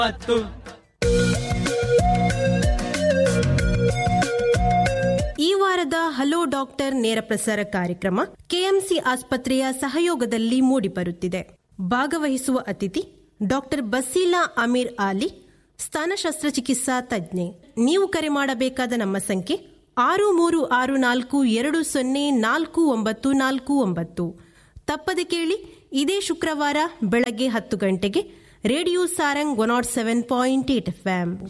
ಹತ್ತು ಈ ವಾರದ ಹಲೋ ಡಾಕ್ಟರ್ ನೇರ ಪ್ರಸಾರ ಕಾರ್ಯಕ್ರಮ ಕೆಎಂಸಿ ಆಸ್ಪತ್ರೆಯ ಸಹಯೋಗದಲ್ಲಿ ಮೂಡಿಬರುತ್ತಿದೆ ಭಾಗವಹಿಸುವ ಅತಿಥಿ ಡಾಕ್ಟರ್ ಬಸೀಲಾ ಅಮೀರ್ ಆಲಿ ಸ್ತನ ಶಸ್ತ್ರಚಿಕಿತ್ಸಾ ತಜ್ಞೆ ನೀವು ಕರೆ ಮಾಡಬೇಕಾದ ನಮ್ಮ ಸಂಖ್ಯೆ ಆರು ಮೂರು ಆರು ನಾಲ್ಕು ಎರಡು ಸೊನ್ನೆ ನಾಲ್ಕು ಒಂಬತ್ತು ನಾಲ್ಕು ಒಂಬತ್ತು ತಪ್ಪದೆ ಕೇಳಿ ಇದೇ ಶುಕ್ರವಾರ ಬೆಳಗ್ಗೆ ಹತ್ತು ಗಂಟೆಗೆ radio Sarang one not seven point eight F